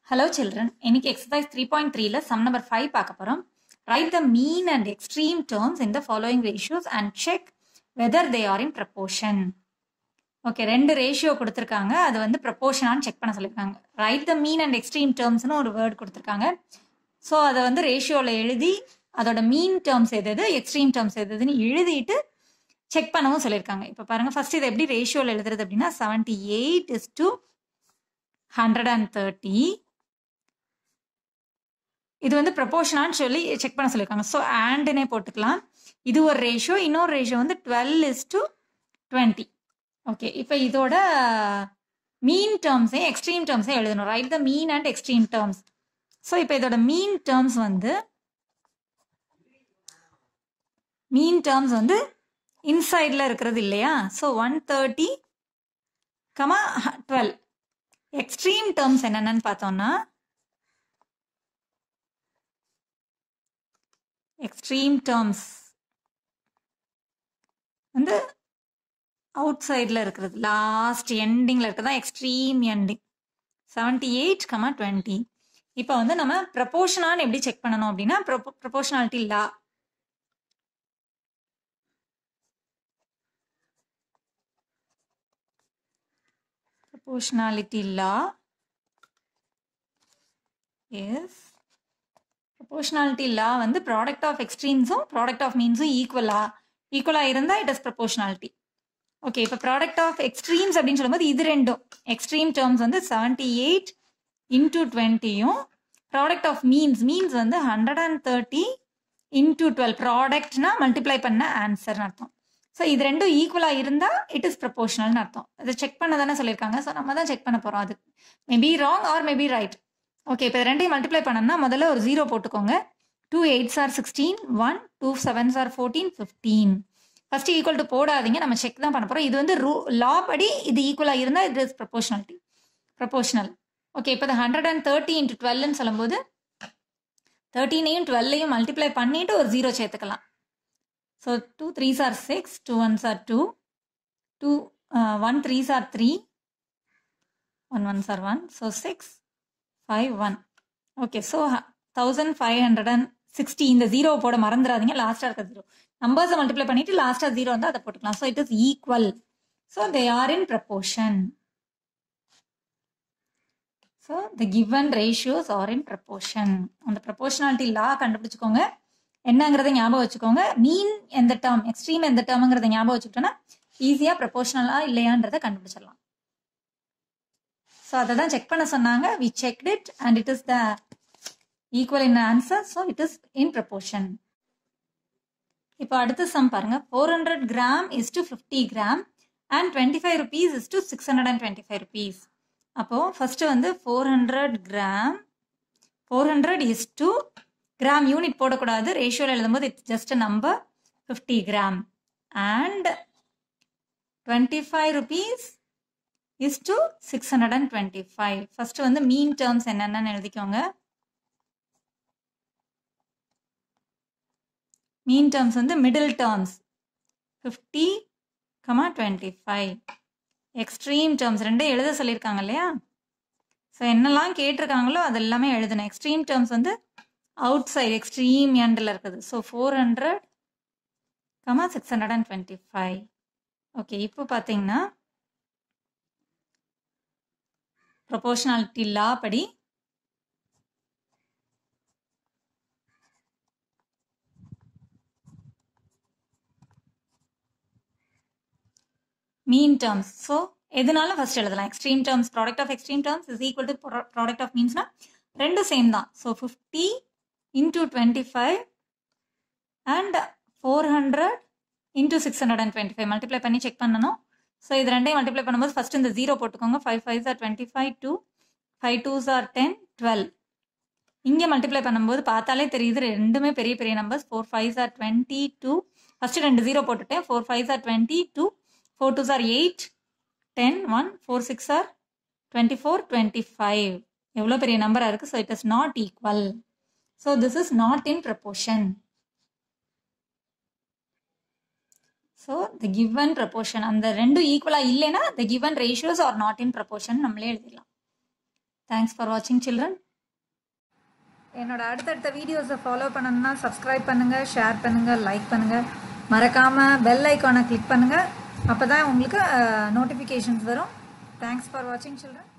hello children இன்னைக்கு exercise three point த்ரீல sum number five பார்க்க போகிறோம் right the mean and extreme terms in the following ratios and check whether they are in proportion okay ரெண்டு ratio கொடுத்துருக்காங்க அது வந்து ப்ரப்போர்ஷனான்னு செக் பண்ண சொல்லியிருக்காங்க right the mean and extreme டேர்ம்ஸ்னு ஒரு வேர்ட் கொடுத்துருக்காங்க ஸோ அதை வந்து ரேஷியோவில் எழுதி அதோட மீன் டேர்ம்ஸ் எது எது எக்ஸ்ட்ரீம் டேர்ம்ஸ் எது எதுன்னு எழுதிட்டு செக் பண்ணவும் சொல்லியிருக்காங்க இப்போ பாருங்க ஃபர்ஸ்ட் இது எப்படி ரேஷியோவில் எழுதுறது அப்படின்னா seventy eight is to hundred and thirty இது வந்து ப்ரப்போர்ஷனான்னு சொல்லி செக் பண்ண சொல்லியிருக்காங்க ஸோ ஆண்டுனே போட்டுக்கலாம் இது ஒரு ரேஷியோ இன்னொரு ரேஷியோ வந்து twelve is to twenty okay இப்போ இதோட மீன் டேர்ம்ஸையும் எக்ஸ்ட்ரீம் டேர்ம்ஸையும் எழுதணும் right the mean and extreme terms so இப்போ இதோட மீன் டேர்ம்ஸ் வந்து மீன் டேர்ம்ஸ் வந்து இன்சைடில் இருக்கிறது இல்லையா so one thirty comma twelve extreme terms என்னென்னு பார்த்தோம்னா எக்ஸ்ட்ரீம் டேர்ம்ஸ் வந்து அவுட் சைடில் இருக்கிறது லாஸ்ட் எண்டிங்கில் இருக்கிறது தான் extreme ending seventy eight comma twenty இப்போ வந்து நம்ம ப்ரப்போர்ஷனான்னு எப்படி செக் பண்ணணும் அப்படின்னா proportionality law proportionality law is proportionality law வந்து ப்ராடக்ட் ஆஃப் எக்ஸ்ட்ரீம்ஸும் ப்ராடக்ட் ஆஃப் மீன்ஸும் ஈக்குவலா ஈக்குவலாக இருந்தால் இட் இஸ் ப்ரொபோஷனாலிட்டி ஓகே இப்போ ப்ராடக்ட் ஆஃப் எக்ஸ்ட்ரீம்ஸ் அப்படின்னு சொல்லும்போது இது ரெண்டும் எக்ஸ்ட்ரீம் டேர்ம்ஸ் வந்து செவன்டி எயிட் இன்டூ டுவெண்ட்டியும் ப்ராடக்ட் ஆஃப் மீன்ஸ் மீன்ஸ் வந்து hundred and thirty into twelve ப்ராடக்ட்னா மல்டிப்ளை பண்ண ஆன்சர்னு அர்த்தம் ஸோ இது ரெண்டும் ஈக்குவலாக இருந்தால் இட் இஸ் ப்ரொபோஷனல்னு அர்த்தம் அதை செக் பண்ண தானே சொல்லியிருக்காங்க ஸோ நம்ம தான் செக் பண்ண போகிறோம் அது maybe wrong or maybe right okay இப்போ ரெண்டையும் மல்டிப்ளை பண்ணோம்னா முதல்ல ஒரு ஜீரோ போட்டுக்கோங்க two eights are sixteen one two sevens are fourteen fifteen first equal to போடாதீங்க நம்ம செக் தான் பண்ண போகிறோம் இது வந்து ரூ லா படி இது ஈக்குவலாக இருந்தால் இது இஸ் ப்ரொபோஷனாலிட்டி ப்ரொபோஷனல் ஓகே இப்போ இந்த ஹண்ட்ரட் அண்ட் தேர்ட்டி இன்ட்டு டுவெல்னு சொல்லும்போது தேர்ட்டீனையும் டுவெல்லையும் மல்டிப்ளை பண்ணிட்டு ஒரு ஜீரோ சேர்த்துக்கலாம் so two threes are six two ones are two two one threes are three one ones are one so six five one okay so thousand five hundred and sixty இந்த zero போட மறந்துடாதீங்க லாஸ்ட்டாக இருக்க zero நம்பர்ஸை multiply பண்ணிட்டு லாஸ்ட்டாக zero வந்து அதை போட்டுக்கலாம் so it is equal so they are in proportion so the given ratios are in proportion அந்த ப்ரப்போர்ஷனாலிட்டி லா கண்டுபிடிச்சிக்கோங்க என்னங்கிறத ஞாபகம் வச்சுக்கோங்க மீன் எந்த டேர்ம் எக்ஸ்ட்ரீம் எந்த டேர்ம்ங்கிறத ஞாபகம் வச்சுக்கிட்டோன்னா ஈஸியாக ப்ரப்போர்ஷனலா இல்லையான்றதை கண்டுபிடிச்சிடலாம் ஸோ அதை தான் செக் பண்ண சொன்னாங்க we check it and it is the equal in answer so it is in proportion இப்போ அடுத்த சம் பாருங்க four hundred gram is to fifty gram and twenty five rupees is to six hundred and twenty five rupees அப்போது first வந்து four hundred gram four hundred is to gram unit போடக்கூடாது ரேஷியோவில் எழுதும்போது it's just number fifty gram and twenty five rupees is to six hundred and twenty five first வந்து mean terms என்னென்னு எழுதிக்கோங்க mean terms வந்து middle terms fifty comma twenty five extreme terms ரெண்டும் எழுத சொல்லியிருக்காங்க இல்லையா ஸோ என்னெல்லாம் கேட்டிருக்காங்களோ அது எல்லாமே எழுதணும் எக்ஸ்ட்ரீம் டேர்ம்ஸ் வந்து அவுட் சைடு எக்ஸ்ட்ரீம் எண்டில் இருக்குது so four hundred comma six hundred and twenty five okay இப்போ பார்த்தீங்கன்னா ப்ரொபோஷனாலிட்டி லா படி மீன் டேர்ம்ஸ் ஸோ எதுனாலும் ஃபர்ஸ்ட் எழுதலாம் extreme terms product of extreme terms is equal to product of மீன்ஸ்னா ரெண்டும் சேம் தான் so fifty into twenty five and four hundred into six hundred and twenty five multiply பண்ணி check பண்ணணும் so இது ரெண்டையும் multiply பண்ணும்போது first இந்த zero போட்டுக்கோங்க five fives are twenty five two five twos are ten twelve இங்கே multiply பண்ணும்போது பார்த்தாலே தெரியுது ரெண்டுமே பெரிய பெரிய numbers four fives are twenty two first ரெண்டு ஜீரோ போட்டுட்டேன் four fives are twenty two four twos are eight ten one four sixes are twenty four twenty five எவ்வளோ பெரிய நம்பராக இருக்குது so it is not equal so this is not in proportion so the given proportion அந்த ரெண்டும் ஈக்குவலாக இல்லைன்னா the given ratios are not in proportion நம்மளே எழுதிடலாம் தேங்க்ஸ் ஃபார் வாட்சிங் சில்ட்ரன் என்னோட அடுத்தடுத்த வீடியோஸை ஃபாலோ பண்ணணும்னா சப்ஸ்கிரைப் பண்ணுங்கள் ஷேர் பண்ணுங்கள் லைக் பண்ணுங்கள் மறக்காமல் பெல் ஐக்கானை கிளிக் பண்ணுங்கள் அப்போ தான் உங்களுக்கு நோட்டிஃபிகேஷன்ஸ் வரும் தேங்க்ஸ் ஃபார் வாட்சிங் சில்ட்ரன்